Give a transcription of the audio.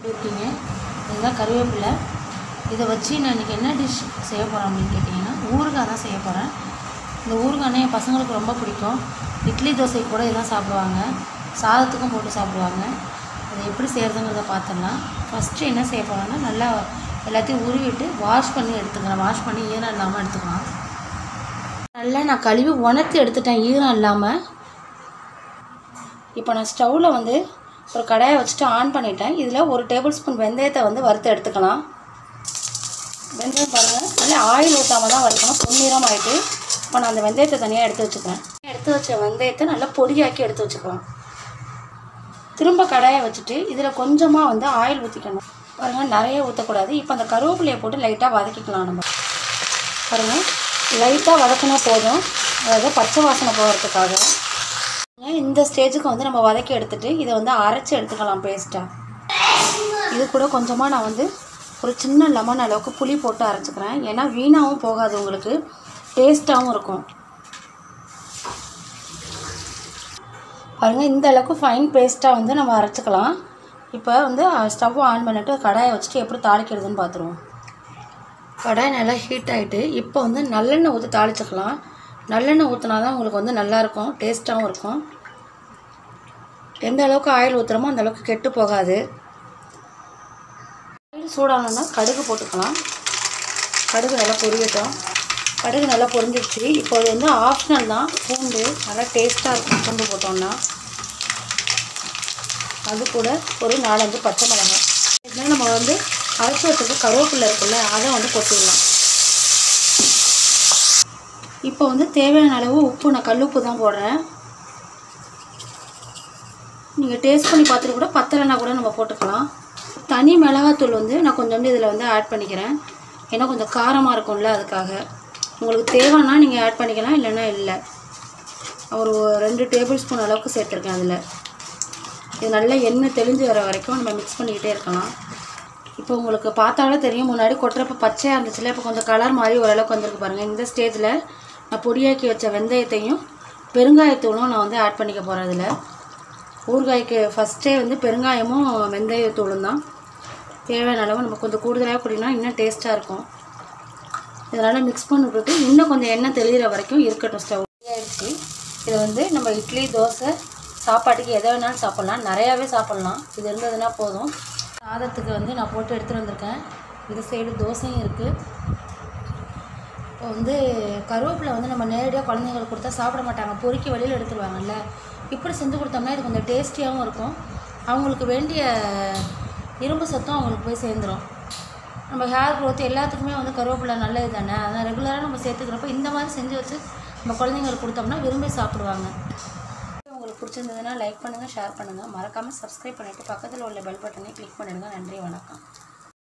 இருக்கீங்க இதுதான் கருவேப்பிலை இதை வச்சு நான் இன்றைக்கி என்ன டிஷ் செய்ய போகிறேன் அப்படின்னு கேட்டிங்கன்னா ஊறுகாய் தான் செய்ய போகிறேன் இந்த ஊறுகாய்னா என் பசங்களுக்கு ரொம்ப பிடிக்கும் இட்லி தோசை கூட இதெல்லாம் சாப்பிடுவாங்க சாதத்துக்கும் போட்டு சாப்பிடுவாங்க அதை எப்படி செய்கிறதுங்கிறத பார்த்துடலாம் ஃபஸ்ட்டு என்ன செய்ய போகிறேன்னா நல்லா எல்லாத்தையும் உருவிட்டு வாஷ் பண்ணி எடுத்துக்கிறேன் வாஷ் பண்ணி ஈரம் இல்லாமல் எடுத்துக்கலாம் நல்லா நான் கழுவி உணர்த்தி எடுத்துட்டேன் ஈரம் இல்லாமல் இப்போ நான் ஸ்டவ்வில் வந்து ஒரு கடாயை வச்சுட்டு ஆன் பண்ணிட்டேன் இதில் ஒரு டேபிள் ஸ்பூன் வெந்தயத்தை வந்து வறுத்து எடுத்துக்கலாம் வெந்தயம் பாருங்கள் நல்லா ஆயில் ஊற்றாம தான் வறுக்கணும் பொன்னிறம் ஆகிட்டு இப்போ நான் அந்த வெந்தயத்தை தனியாக எடுத்து வச்சுக்கிறேன் எடுத்து வச்ச வெந்தயத்தை நல்லா பொடியாக்கி எடுத்து வச்சுக்கலாம் திரும்ப கடாயை வச்சுட்டு இதில் கொஞ்சமாக வந்து ஆயில் ஊற்றிக்கணும் பாருங்கள் நிறைய ஊற்றக்கூடாது இப்போ அந்த கருவேப்பிலையை போட்டு லைட்டாக வதக்கிக்கலாம் நம்ம பாருங்கள் லைட்டாக வதக்கினா போதும் அதாவது பச்சை வாசனை போகிறதுக்காக இந்த ஸ்டேஜுக்கு வந்து நம்ம வதக்கி எடுத்துட்டு இதை வந்து அரைச்சி எடுத்துக்கலாம் பேஸ்ட்டாக இது கூட கொஞ்சமாக நான் வந்து ஒரு சின்ன லெமன் அளவுக்கு புளி போட்டு அரைச்சிக்கிறேன் ஏன்னா வீணாகவும் போகாது உங்களுக்கு டேஸ்ட்டாகவும் இருக்கும் பாருங்கள் இந்த அளவுக்கு ஃபைன் பேஸ்ட்டாக வந்து நம்ம அரைச்சிக்கலாம் இப்போ வந்து ஸ்டவ் ஆன் பண்ணிவிட்டு கடாயை வச்சுட்டு எப்படி தாளிக்கிறதுன்னு பார்த்துருவோம் கடாய் நல்லா ஹீட் ஆகிட்டு இப்போ வந்து நல்லெண்ணெய் ஊற்றி தாளிச்சுக்கலாம் நல்லெண்ணெய் ஊற்றினா தான் உங்களுக்கு வந்து நல்லாயிருக்கும் டேஸ்ட்டாகவும் இருக்கும் எந்த அளவுக்கு ஆயில் ஊற்றுறோமோ அந்த அளவுக்கு கெட்டு போகாது ஆயில் சூடானோன்னா கடுகு போட்டுக்கலாம் கடுகு நல்லா பொரியட்டும் கடுகு நல்லா பொரிஞ்சிடுச்சு இப்போ இது வந்து ஆப்ஷனல் தான் பூண்டு நல்லா டேஸ்ட்டாக இருக்கும் பூண்டு போட்டோம்னா அது கூட ஒரு நாலஞ்சு பச்சை மிளகாய் இதெல்லாம் நம்ம வந்து அரைச்சி வச்சது கருவேப்பிலை இருக்குல்ல அதை வந்து கொட்டிடலாம் இப்போ வந்து தேவையான அளவு உப்பு நான் கல்லுப்பு தான் போடுறேன் நீங்கள் டேஸ்ட் பண்ணி பார்த்துட்டு கூட பத்தலைன்னா கூட நம்ம போட்டுக்கலாம் தனி மிளகாத்தூள் வந்து நான் கொஞ்சோண்டு இதில் வந்து ஆட் பண்ணிக்கிறேன் ஏன்னா கொஞ்சம் காரமாக இருக்கும்ல அதுக்காக உங்களுக்கு தேவைன்னா நீங்கள் ஆட் பண்ணிக்கலாம் இல்லைன்னா இல்லை ஒரு ரெண்டு டேபிள் ஸ்பூன் அளவுக்கு சேர்த்துருக்கேன் அதில் இது நல்லா எண்ணெய் தெளிஞ்சு வர வரைக்கும் நம்ம மிக்ஸ் பண்ணிக்கிட்டே இருக்கலாம் இப்போ உங்களுக்கு பார்த்தாலே தெரியும் முன்னாடி கொட்டுறப்ப பச்சையாக இருந்துச்சுல இப்போ கொஞ்சம் கலர் மாதிரி ஓரளவுக்கு வந்திருக்கு பாருங்கள் இந்த ஸ்டேஜில் நான் பொடியாக்கி வச்ச வெந்தயத்தையும் பெருங்காயத்தூளும் நான் வந்து ஆட் பண்ணிக்க போகிறேன் இதில் ஊறுகாய்க்கு ஃபஸ்ட்டே வந்து பெருங்காயமும் வெந்தயத்தூளும் தான் தேவையான அளவு நம்ம கொஞ்சம் கூடுதலாக கூட்டினா இன்னும் டேஸ்ட்டாக இருக்கும் இதனால் மிக்ஸ் பண்ணி விட்டுட்டு இன்னும் கொஞ்சம் எண்ணெய் தெளிகிற வரைக்கும் இருக்கட்டும் ஸ்டவ் ஆயிடுச்சு இதை வந்து நம்ம இட்லி தோசை சாப்பாட்டுக்கு எதை வேணாலும் சாப்பிட்லாம் நிறையாவே சாப்பிட்லாம் இது இருந்ததுன்னா போதும் சாதத்துக்கு வந்து நான் போட்டு எடுத்துகிட்டு வந்திருக்கேன் இந்த சைடு தோசையும் இருக்குது இப்போ வந்து கருவேப்பிலை வந்து நம்ம நேரடியாக குழந்தைங்களுக்கு கொடுத்தா சாப்பிட மாட்டாங்க பொறுக்கி வெளியில் எடுத்துருவாங்கல்ல இப்படி செஞ்சு கொடுத்தோம்னா இது கொஞ்சம் டேஸ்டியாகவும் இருக்கும் அவங்களுக்கு வேண்டிய இரும்பு சத்தும் அவங்களுக்கு போய் சேர்ந்துடும் நம்ம ஹேர் க்ரோத் எல்லாத்துக்குமே வந்து கருவேப்பிலை நல்லது தானே அதனால் ரெகுலராக நம்ம சேர்த்துக்கிறப்ப இந்த மாதிரி செஞ்சு வச்சு நம்ம குழந்தைங்களுக்கு கொடுத்தோம்னா விரும்பி சாப்பிடுவாங்க உங்களுக்கு பிடிச்சிருந்ததுன்னா லைக் பண்ணுங்கள் ஷேர் பண்ணுங்கள் மறக்காமல் சப்ஸ்கிரைப் பண்ணிவிட்டு பக்கத்தில் உள்ள பெல் பட்டனை கிளிக் பண்ணிடுங்க நன்றி வணக்கம்